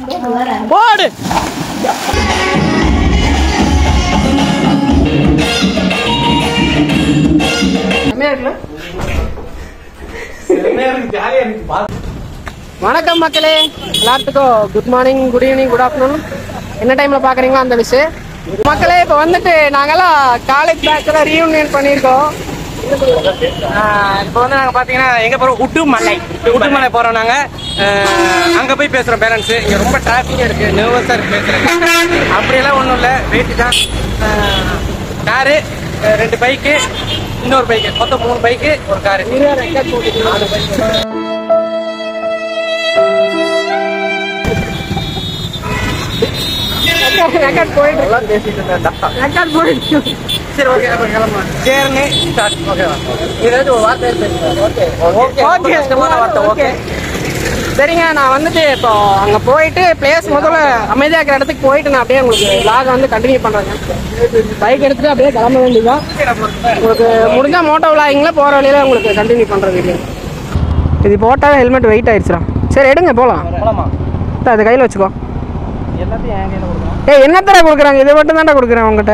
போடு வணக்கம் மக்களே எல்லாத்துக்கும் good morning good evening good afternoon என்ன டைம்ல பாக்குறீங்களோ அந்த விஷயம் மக்களே இப்போ வந்துட்டு நாங்கெல்லாம் காலேஜ் பேட்ச்ல ரீயூனியன் பண்ணியிருக்கோம் இப்போ வந்து நாங்க பாத்தீங்கன்னா எங்க போறோம் உட்டுமலை உட்டுமலை போறோம் நாங்க அஹ், அங்க போய் பேசுறோம் பேரண்ட்ஸ் இங்க ரொம்ப டிராபிக் இருக்கு நர்வஸா இருக்கு பேசுறேன் அப்படியெல்லாம் ஒண்ணும் இல்ல வெயிட் தான் காரு ரெண்டு பைக்கு இன்னொரு பைக்கு மொத்தம் மூணு பைக்கு ஒரு காரு ரெக்கார்ட் போயிட்டு எல்லாம் பேசிட்டு இருந்தேன்டா ரெக்கார்ட் போயிட்டு சரி ஓகே அப்ப கிளம்பலாம் சேர்னு ஸ்டார்ட் ஓகேவா ஏதாச்சும் ஒரு வார்த்தை பேசுங்க ஓகே ஓகே ஓகே கஷ்டமான வார்த்தை ஓகே சரிங்க நான் வந்துட்டு இப்போ அங்க போயிட்டு பிளேஸ் முதல்ல அமைதியா இருக்கிற இடத்துக்கு போயிட்டு நான் அப்படியே உங்களுக்கு லாக வந்து கண்டினியூ பண்றேங்க பைக் எடுத்துட்டு அப்படியே கிளம்ப வேண்டியதான் உங்களுக்கு முடிஞ்சா மோட்டோ விளாகிங்களா போற வழியில உங்களுக்கு கண்டினியூ பண்ற வீடியோ இது போட்டால் ஹெல்மெட் வெயிட் ஆயிடுச்சுடா சரி எடுங்க போலாம் போலாமா இந்தா, அது கையில் வச்சுக்கோ எல்லாத்தையும் என் கையில கொடுக்கலாம் ஏய் என்ன தர கொடுக்குறாங்க இதை மட்டும் தான்டா கொடுக்குறேன் உங்ககிட்ட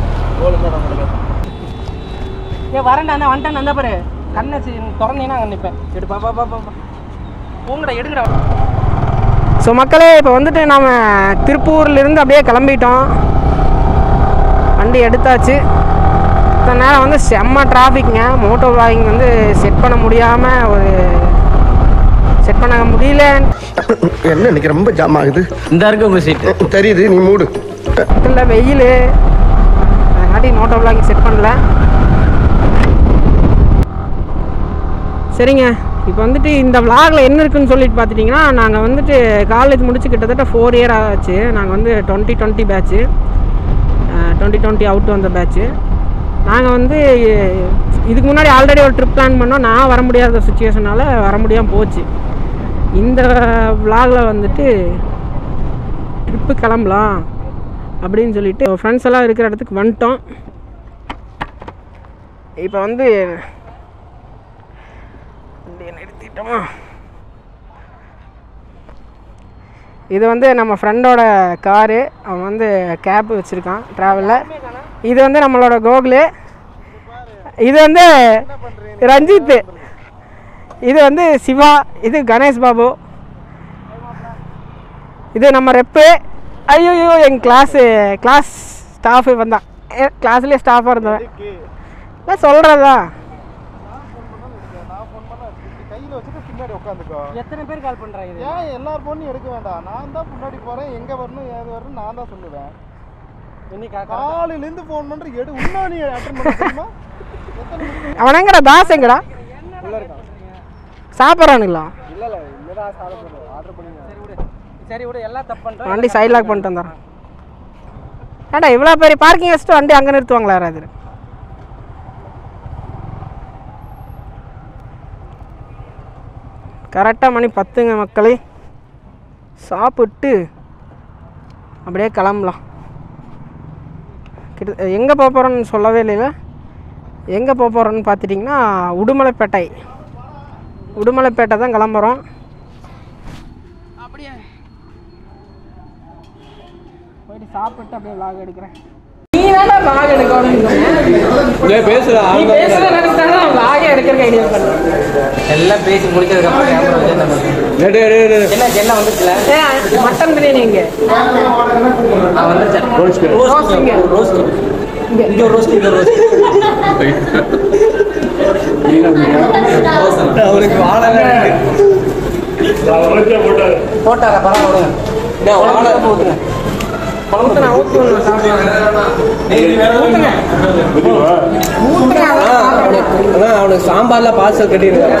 ஏ வரேன்டா அந்த வந்துட்டேன் அந்த பாரு கண்ணை திறந்தீங்கன்னா அங்கே நிற்பேன் எடு பா பா பா பா உங்கடா எடுங்கடா ஸோ மக்களே இப்போ வந்துட்டு நாம் திருப்பூர்லேருந்து அப்படியே கிளம்பிட்டோம் வண்டி எடுத்தாச்சு இத்தனை நேரம் வந்து செம்ம டிராஃபிக்ங்க மோட்டோ விளாகிங் வந்து செட் பண்ண முடியாமல் ஒரு செட் பண்ண முடியல என்ன இன்னைக்கு ரொம்ப ஜாம் ஆகுது இந்த இருக்கு உங்க சீட்டு தெரியுது நீ மூடு இல்லை வெயில் அதனாட்டி மோட்டோ விளாகிங் செட் பண்ணல சரிங்க இப்போ வந்துட்டு இந்த vlogல என்ன இருக்குன்னு சொல்லிட்டு பார்த்துட்டிங்கன்னா நாங்கள் வந்துட்டு காலேஜ் முடிச்சு கிட்டத்தட்ட ஃபோர் இயர் ஆச்சு நாங்கள் வந்து twenty twenty batch twenty twenty out வந்த பேட்ச்சு நாங்கள் வந்து இதுக்கு முன்னாடி ஆல்ரெடி ஒரு ட்ரிப் பிளான் பண்ணோம் நான் வர முடியாத சுச்சுவேஷனால் வர முடியாமல் போச்சு இந்த vlogல வந்துட்டு ட்ரிப்பு கிளம்பலாம் அப்படின்னு சொல்லிட்டு ஃப்ரெண்ட்ஸ் எல்லாம் இருக்கிற இடத்துக்கு வந்துட்டோம் இப்போ வந்து வண்டியை நிறுத்திட்டோமா இது வந்து நம்ம ஃப்ரெண்டோட காரு அவன் வந்து கேப் வச்சுருக்கான் ட்ராவலில் இது வந்து நம்மளோட கோகுலு இது வந்து ரஞ்சித் இது வந்து சிவா இது கணேஷ் பாபு இது நம்ம ரெப்பு ஐயோ எங்கள் கிளாஸு கிளாஸ் ஸ்டாஃபு வந்தான் கிளாஸ்லேயே ஸ்டாஃபாக இருந்தவன் இல்லை சொல்கிறதா கையில வச்சுட்டு பின்னாடி உட்காந்துக்கோ எத்தனை பேர் கால் பண்ணுறாங்க ஏன் எல்லார் பொண்ணும் எடுக்க வேண்டாம் நான் தான் முன்னாடி போறேன் எங்க வரணும் ஏது வரணும் நான் தான் சொல்லுவேன் காலையில இருந்து ஃபோன் பண்ற எடு இன்னும் நீ அட்டன் பண்ண தெரியுமா எத்தனை மணிக்கு அவன் எங்கடா தாஸ் எங்கடா உள்ள இருக்கான் சாப்பிட்றானுங்களா இல்ல இல்ல இல்லதான் சாப்பிட ஆர்டர் பண்ணி சரி விடு சரி விடு எல்லாம் தப்பு பண்றேன் வண்டி சைட் லாக் பண்ணிட்டு வந்தான் ஏன்டா இவ்வளோ பெரிய பார்க்கிங் வச்சுட்டு வண்டி அங்கே நிறுத்துவாங்களா யாராவது கரெக்டாக மணி பத்துங்க மக்களே சாப்பிட்டு அப்படியே கிளம்பலாம் கிட்ட எங்கே போக போகிறோன்னு சொல்லவே இல்லைல்ல எங்கே போக போகிறோன்னு பார்த்துட்டிங்கன்னா உடுமலைப்பேட்டை உடுமலைப்பேட்டை தான் கிளம்புறோம் அப்படியே போயிட்டு சாப்பிட்டு அப்படியே vlog எடுக்கிறேன் நீ தானே vlog எடுக்கணும் பேசுறா நீ பேசுற நினைச்சா நான் vlog ஏ எடுக்கிறதுக்கு ஐடியா பண்ணேன் எல்லாம் பேசி முடிச்சதுக்கு அப்புறம் கேமரா வச்சு நம்ம என்ன என்ன வந்துச்சுல ஏய், மட்டன் பிரியாணி எங்க நான் வந்துச்சேன் ரோஸ்ட் Roast இங்க. ரோஸ்ட் இங்க ஒரு ரோஸ்ட் இங்க ஒரு ரோஸ்ட் அவருக்கு வாழவே போட்டாரா பரவாயில்ல விடுங்க வாழை போட்டுங்க ஊத்து நான் ஊத்து ஒன்று அதான் அவனுக்கு சாம்பார்ல பார்சல் கட்டியிருக்காங்க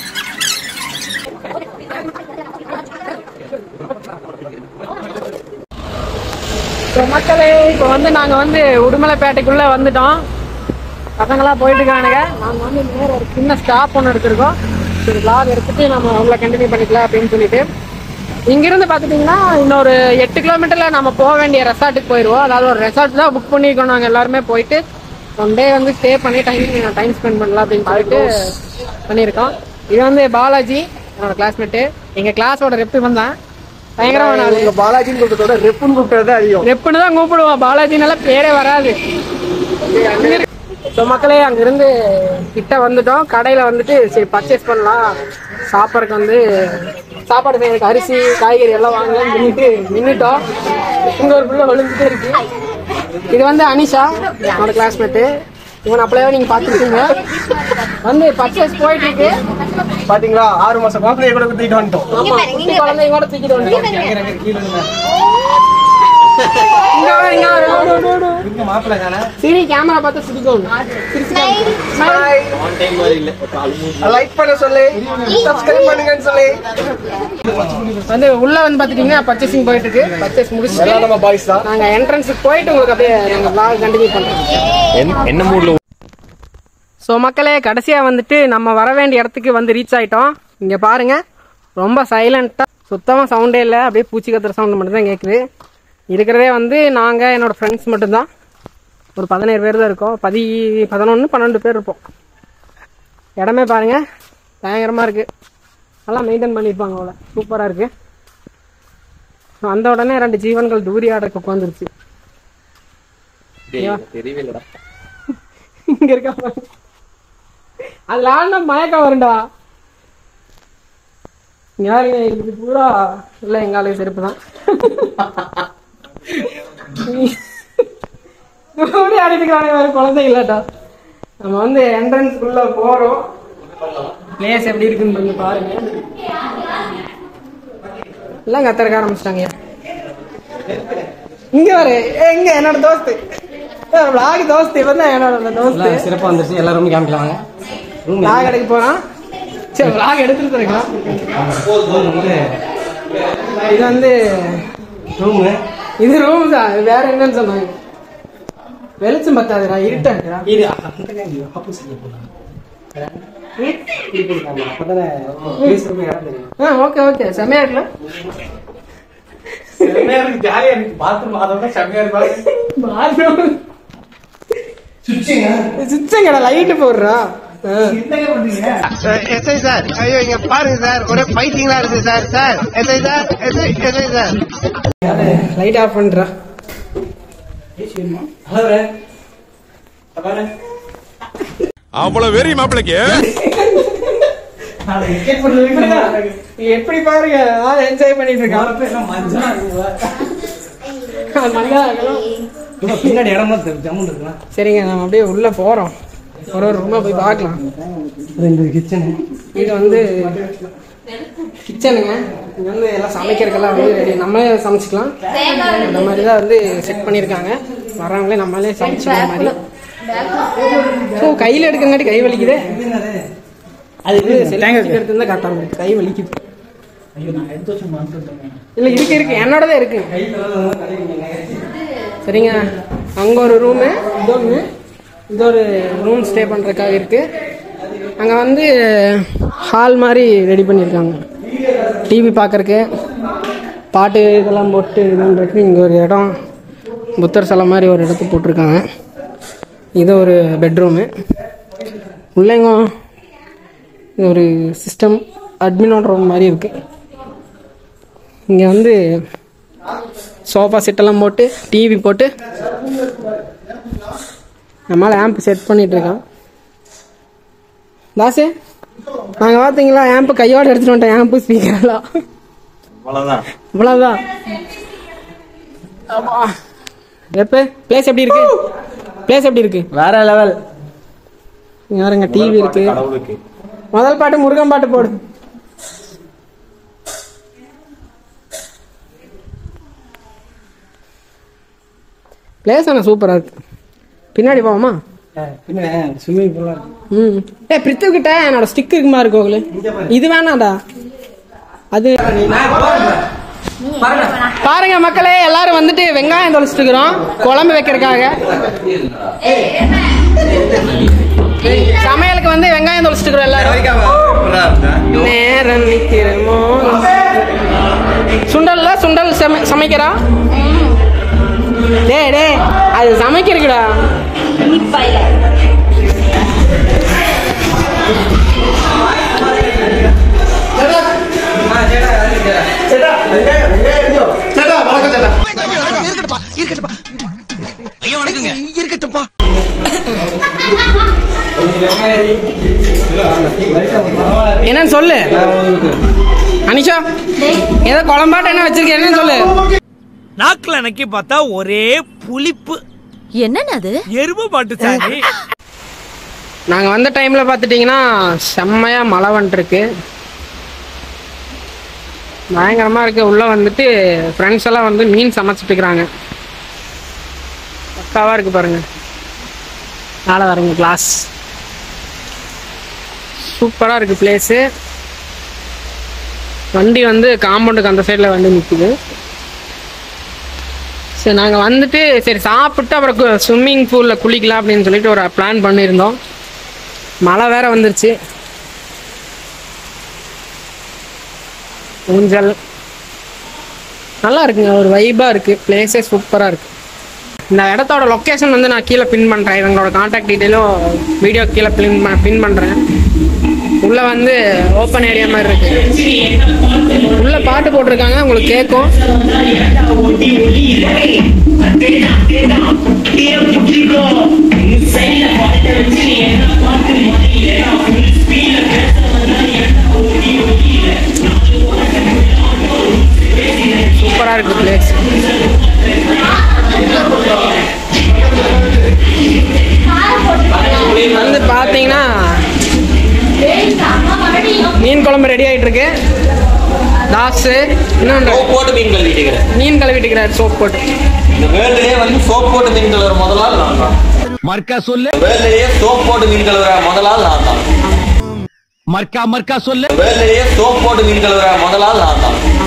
இப்போ மக்களே இப்போ வந்து நாங்கள் வந்து உடுமலைப்பேட்டைக்குள்ளே வந்துட்டோம் பசங்களாம் போயிட்டு இருக்கானுங்க நாங்கள் வந்து நேர ஒரு சின்ன ஸ்டாப் ஒன்று எடுத்திருக்கோம் சரி vlog எடுத்துட்டு நம்ம உங்களை கண்டினியூ பண்ணிக்கலாம் அப்படின்னு சொல்லிட்டு இங்கிருந்து பார்த்துட்டிங்கன்னா இன்னொரு எட்டு கிலோமீட்டரில் நம்ம போக வேண்டிய ரெசார்ட்டுக்கு போயிடுவோம் அதாவது ஒரு ரெசார்ட் தான் புக் பண்ணியிருக்கோம் நாங்கள் எல்லாருமே போயிட்டு ஒன் டே வந்து ஸ்டே பண்ணி டைம் டைம் ஸ்பெண்ட் பண்ணலாம் அப்படின்னு சொல்லிட்டு பண்ணியிருக்கோம் இது வந்து பாலாஜி என்னோட கிளாஸ்மேட்டு எங்கள் கிளாஸோட ரெப்பு வந்தான் பயங்கரமான ஆளு உங்க பாலாஜின்னு கூப்பிட்டதோட ரெப்புன்னு கூப்பிட்டது அதிகம் ரெப்புன்னு தான் கூப்பிடுவோம் பாலாஜினால பேரே வராது ஸோ மக்களே அங்கிருந்து கிட்ட வந்துட்டோம் கடையில் வந்துட்டு சரி பர்ச்சேஸ் பண்ணலாம் சாப்பாடுக்கு வந்து சாப்பாடு செய்யறதுக்கு அரிசி காய்கறி எல்லாம் வாங்கலாம்னு சொல்லிட்டு நின்றுட்டோம் இங்க ஒரு பிள்ளை விழுந்துட்டே இருக்கு இது வந்து அனிஷா என்னோட கிளாஸ்மேட்டு இவன் அப்படியே நீங்க பார்த்துருக்கீங்க வந்து பர்ச்சேஸ் போயிட்டு இருக்கு பாத்தீங்களா ஆறு மாசம் குழந்தைய கூட குத்திட்டு வந்துட்டோம் ஆமா குட்டி குழந்தைங்க கூட தூக்கிட்டு வந்துட்டோம் இங்க வா, இங்க வா, ஓடு, ஓடு, ஓடு. இங்க மாப்பிள்ளை தானே சரி கேமரா பார்த்து சிரிக்கணும் லைக் பண்ண சொல்லு சப்ஸ்கிரைப் பண்ணுங்கன்னு சொல்லு வந்து உள்ள வந்து பாத்துட்டீங்கன்னா பர்ச்சேசிங் போயிட்டு இருக்கு பர்ச்சேஸ் முடிச்சுட்டு எல்லாம் நம்ம பாய்ஸ் தான் நாங்க என்ட்ரன்ஸுக்கு போயிட்டு உங்களுக்கு அப்படியே நாங்க vlog கண்டினியூ பண்றோம் என்ன மூட்ல ஸோ மக்களே கடைசியாக வந்துட்டு நம்ம வர வேண்டிய இடத்துக்கு வந்து ரீச் ஆயிட்டோம் இங்கே பாருங்க ரொம்ப சைலண்ட்டாக சுத்தமாக சவுண்டே இல்லை அப்படியே பூச்சி கத்துற சவுண்டு மட்டும் தான் கேட்குது இருக்கிறதே வந்து நாங்கள் என்னோட ஃப்ரெண்ட்ஸ் மட்டும்தான் ஒரு பதினேழு பேர் தான் இருக்கோம் பதி பதினொன்று பன்னெண்டு பேர் இருப்போம் இடமே பாருங்க பயங்கரமாக இருக்குது நல்லா மெயின்டைன் பண்ணியிருப்பாங்க அவ்வளோ சூப்பராக இருக்குது வந்த உடனே ரெண்டு ஜீவன்கள் தூரி ஆர்டருக்கு உட்காந்துருச்சு தெரியவே இல்லடா இங்க இருக்கா பாரு. அதுல ஆடினா மயக்கம் வரும்டா இங்க பாருங்க இது பூரா இல்ல எங்காலே செருப்பு தான் இப்படி அடிக்கிறாங்க வேற குழந்தை இல்லட்டா நம்ம வந்து என்ட்ரன்ஸ் உள்ள போறோம் பிளேஸ் எப்படி இருக்குன்னு கொஞ்சம் பாருங்க எல்லாம் கத்தறக்க ஆரம்பிச்சிட்டாங்க இங்க வரு எங்க என்னோட தோஸ்து விளாக் தோஸ்து இவன் தான் என்னோட தோஸ்து சிறப்பா வந்துருச்சு எல்லாரும் காமிக்கலாம் ரூம் விளாக் எடுக்க போறான் சரி விளாக் எடுத்துட்டு இருக்கலாம் வந்து இது வந்து ரூமு இது ரூம் தான் இது வேற என்னன்னு சொன்னாங்க வெளிச்சம் பத்தாதுடா இருட்டா இருக்குடா இது அந்த ஆப்போசிட்ல போலாம் அப்பதானே பேசுறதுக்கு இடம் தெரியும் ஆ ஓகே ஓகே செம்மையா இருக்குல்ல செம்மையா இருக்கு ஜாலியா இருக்கு பாத்ரூம் அதை விட செம்மையா இருக்கு பாத்ரூம் சுவிட்சுங்க சுச்சங்கடா லைட் போடுறா ஆ. என்னங்க பண்றீங்க எஸ்ஐ சார் ஐயோ இங்க பாருங்க சார் ஒரே பைத்தியங்களா இருக்கு sir sir SI sir SI SI sir light off பண்றா ஹலோ பாரு அவ்வளவு வெறி மாப்பிளைக்கு நான் விக்கெட் போடுறது நீ எப்படி பாருங்க என்ஜாய் பண்ணிட்டு இருக்கான் மணிக்கா பின்னாடி இடம்லாம் தெ- ஜம்முன்னு இருக்குண்ணா சரிங்க நம்ம அப்படியே உள்ள போறோம் ஒரு ஒரு ரூமா போய் பார்க்கலாம் இந்த கிச்சனு இது வந்து கிச்சனுங்க இங்க வந்து எல்லாம் சமைக்கிறதுக்கெல்லாம் வந்து ரெடி நம்மளே சமைச்சிக்கலாம் இந்த மாதிரி தான் வந்து செட் பண்ணியிருக்காங்க வர்றவங்களே நம்மளே சமைச்சிக்கிற மாதிரி ஸோ கையில் எடுக்கிறங்காட்டி கை வலிக்குதே அது வந்து செல்ஃபி எடுத்து தான் கரெக்டாக இருக்கும் கை வலிக்குது ஐயோ நான் எடுத்து வச்சு மறந்துட்டேன் இல்லை இருக்கு இருக்கு என்னோடதே இருக்கு சரிங்க அங்கே ஒரு ரூமு இது ஒன்று இது ஒரு ரூம் ஸ்டே பண்ணுறதுக்காக இருக்கு அங்கே வந்து ஹால் மாதிரி ரெடி பண்ணியிருக்காங்க டிவி பார்க்கறக்கு பாட்டு இதெல்லாம் போட்டு இது பண்ணுறதுக்கு இங்கே ஒரு இடம் புத்தர் சிலை மாதிரி ஒரு இடத்த போட்டிருக்காங்க இது ஒரு பெட்ரூமு உள்ளேங்க இது ஒரு சிஸ்டம் அட்மினோட ரூம் மாதிரி இருக்குது இங்கே வந்து சோஃபா செட்டெல்லாம் போட்டு டிவி போட்டு நம்மளால் ஆம்ப் செட் பண்ணிட்டு இருக்கோம் தாசு நாங்கள் பார்த்தீங்களா ஆம்ப் கையோட எடுத்துட்டு வந்துட்டோம் ஆம்ப் ஸ்பீக்கர்லாம் அவ்வளவுதான் இவ்வளோதான் ஆமா எப்போ பிளேஸ் எப்படி இருக்கு பிளேஸ் எப்படி இருக்கு வேற லெவல் இங்க பாருங்க டிவி இருக்கு கடவுளுக்கு முதல் பாட்டு முருகன் பாட்டு போடு பிளேஸ் ஆனால் சூப்பராக இருக்கு பின்னாடி போவோமா பின்ன ஸ்விம்மிங் பூலாம் இருக்கு ம் ஏ பிரித்து கிட்ட என்னோட ஸ்டிக் இருக்குமா இருக்கு கோகுலு இது வேணாடா அது பாருங்க மக்களே எல்லாரும் வந்துட்டு வெங்காயம் தொலைச்சிட்டு இருக்கிறோம் குழம்பு வைக்கிறதுக்காக சமையலுக்கு வந்து வெங்காயம் தொலைச்சிட்டு இருக்கிறோம் எல்லாரும் நேரம் நிக்கிறமோ சுண்டல்ல சுண்டல் சமை- சமைக்கிறா டேய் டேய் அது சமைக்கிறதுக்குடா வெங்காயம் என்னன்னு சொல்லு அனிஷா ஏதோ குழம்பாட்ட என்ன வச்சிருக்க என்னன்னு சொல்லு நாக்குல நக்கி பார்த்தா ஒரே புளிப்பு என்னன்னு அது எருமை மாட்டு சாணி நாங்கள் வந்த டைமில் பார்த்துட்டிங்கன்னா செம்மையாக மழை வந்துருக்கு பயங்கரமாக இருக்குது உள்ளே வந்துட்டு ஃப்ரெண்ட்ஸ் எல்லாம் வந்து மீன் சமைச்சிட்டு இருக்கிறாங்க பக்காவாக இருக்குது பாருங்கள் மேலே வரங்க கிளாஸ் சூப்பராக இருக்குது பிளேஸு வண்டி வந்து காம்பவுண்டுக்கு அந்த சைடில் வந்து நிற்குது சரி நாங்கள் வந்துட்டு சரி சாப்பிட்டு அப்புறம் ஸ்விம்மிங் பூலில் குளிக்கலாம் அப்படின்னு சொல்லிட்டு ஒரு பிளான் பண்ணியிருந்தோம் மழை வேற வந்துருச்சு ஊஞ்சல் நல்லா இருக்குங்க ஒரு வைபாக இருக்குது பிளேஸே சூப்பராக இருக்குது இந்த இடத்தோட லொக்கேஷன் வந்து நான் கீழே பின் பண்ணுறேன் இவங்களோட காண்டாக்ட் டீட்டெயிலும் வீடியோ கீழே பின் பின் பண்ணுறேன் உள்ளே வந்து ஓப்பன் ஏரியா மாதிரி இருக்கு உள்ள பாட்டு போட்டிருக்காங்க உங்களுக்கு கேட்கும் சூப்பராக இருக்கு பிளேஸ் வந்து பார்த்தீங்கன்னா மீன் குழம்பு ரெடி ஆயிட்டு இருக்கு தாஸு இன்னொன்று சோப் போட்டு மீன் கழுவிட்டு இருக்கிறேன் மீன் கழுவிட்டு இருக்கிறார் சோப் போட்டு இந்த வேர்ல்டுலயே வந்து சோப் போட்டு மீன் கழுவுற முதலாள் நான் தான் மர்க்கா சொல்லு வேர்ல்டுலயே சோப் போட்டு மீன் கழுவுற முதலாள் நான் தான் மர்க்கா மர்க்கா சொல்லு வேர்ல்டுலயே சோப் போட்டு மீன் கழுவுற முதலாள் நான் தான்